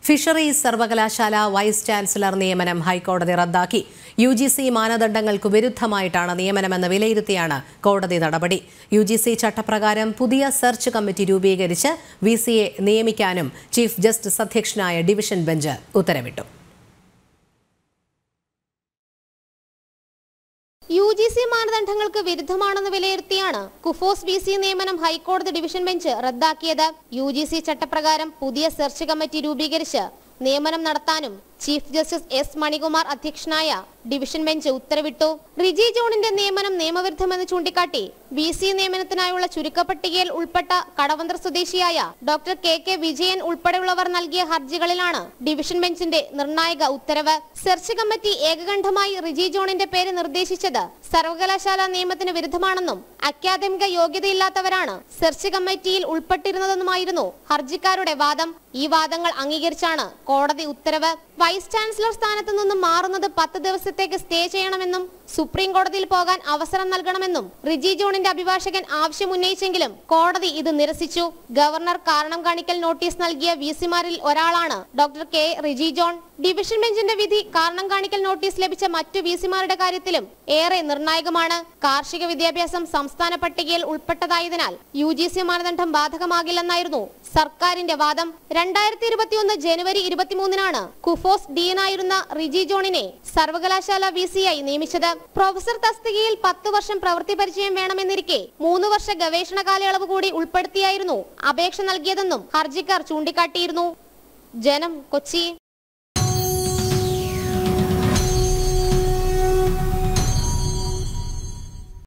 fisheries സർവകലാശാല vice chancellor നിയമനം ഹൈക്കോടതി റദ്ദാക്കി യു ജി സി മാനദണ്ഡങ്ങൾക്ക് വിരുദ്ധമായിട്ടാണ് നിയമനമെന്ന് വിലയിരുത്തിയാണ് കോടതി നടപടി യു ജി സി ചട്ടപ്രകാരം പുതിയ സെർച്ച് കമ്മിറ്റി രൂപീകരിച്ച് വി സിയെ നിയമിക്കാനും ചീഫ് ജസ്റ്റിസ് അധ്യക്ഷനായ ഡിവിഷൻ ബെഞ്ച് ഉത്തരവിട്ടു യു ജി സി മാനദണ്ഡങ്ങൾക്ക് വിരുദ്ധമാണെന്ന് വിലയിരുത്തിയാണ് കുഫോസ് വി സി നിയമനം ഹൈക്കോടതി ഡിവിഷൻ ബെഞ്ച് റദ്ദാക്കിയത് യു ജി സി ചട്ടപ്രകാരം പുതിയ സെർച്ച് കമ്മിറ്റി രൂപീകരിച്ച് നിയമനം നടത്താനും ചീഫ് ജസ്റ്റിസ് എസ് മണികുമാർ അധ്യക്ഷനായ ഡിവിഷൻ ബെഞ്ച് ഉത്തരവിട്ടു റിജി ജോണിന്റെ നിയമനം നിയമവിരുദ്ധമെന്ന് ചൂണ്ടിക്കാട്ടി വി സി നിയമനത്തിനായുള്ള ചുരുക്കപ്പട്ടികയിൽ ഉൾപ്പെട്ട കടവന്ത്ര സ്വദേശിയായ ഡോക്ടർ കെ കെ വിജയൻ ഉൾപ്പെടെയുള്ളവർ നൽകിയ ഹർജികളിലാണ് ഡിവിഷൻ ബെഞ്ചിന്റെ നിർണായക ഉത്തരവ് സെർച്ച് കമ്മിറ്റി ഏകകണ്ഠമായി റിജി ജോണിന്റെ പേര് നിർദ്ദേശിച്ചത് സർവകലാശാല നിയമത്തിന് വിരുദ്ധമാണെന്നും അക്കാദമിക യോഗ്യതയില്ലാത്തവരാണ് സെർച്ച് കമ്മിറ്റിയിൽ ഉൾപ്പെട്ടിരുന്നതെന്നുമായിരുന്നു ഹർജിക്കാരുടെ വാദം ഈ വാദങ്ങൾ അംഗീകരിച്ചാണ് കോടതി ഉത്തരവ് വൈസ് ചാൻസലർ സ്ഥാനത്ത് നിന്നും മാറുന്നത് പത്ത് ദിവസത്തേക്ക് സ്റ്റേ ചെയ്യണമെന്നും സുപ്രീം കോടതിയിൽ പോകാൻ അവസരം നൽകണമെന്നും റിജി ജോണിന്റെ അഭിഭാഷകൻ ആവശ്യമുന്നയിച്ചെങ്കിലും കോടതി ഇത് നിരസിച്ചു ഗവർണർ കാരണം കാണിക്കൽ നോട്ടീസ് നൽകിയ വി സിമാരിൽ ഒരാളാണ് doctor K Riji John division ബെഞ്ചിന്റെ വിധി കാരണം കാണിക്കൽ നോട്ടീസ് ലഭിച്ച മറ്റു വി സിമാരുടെ കാര്യത്തിലും ഏറെ നിർണായകമാണ് കാർഷിക വിദ്യാഭ്യാസം സംസ്ഥാന പട്ടികയിൽ ഉൾപ്പെട്ടതായതിനാൽ യു ജി സി മാനദണ്ഡം ബാധകമാകില്ലെന്നായിരുന്നു സർക്കാരിന്റെ വാദം രണ്ടായിരത്തി ഇരുപത്തിയൊന്ന് ജനുവരി ഇരുപത്തിമൂന്നിനാണ് കുഫോസ് ഡീനായിരുന്ന റിജി ജോണിനെ സർവകലാശാല വി സിയായി നിയമിച്ചത് പ്രൊഫസർ തസ്തികയിൽ പത്ത് വർഷം പ്രവൃത്തി പരിചയം വേണമെന്നിരിക്കെ മൂന്ന് വർഷ ഗവേഷണ കാലയളവ് കൂടി ഉൾപ്പെടുത്തിയായിരുന്നു അപേക്ഷ നൽകിയതെന്നും ഹർജിക്കാർ ചൂണ്ടിക്കാട്ടിയിരുന്നു ജനം കൊച്ചി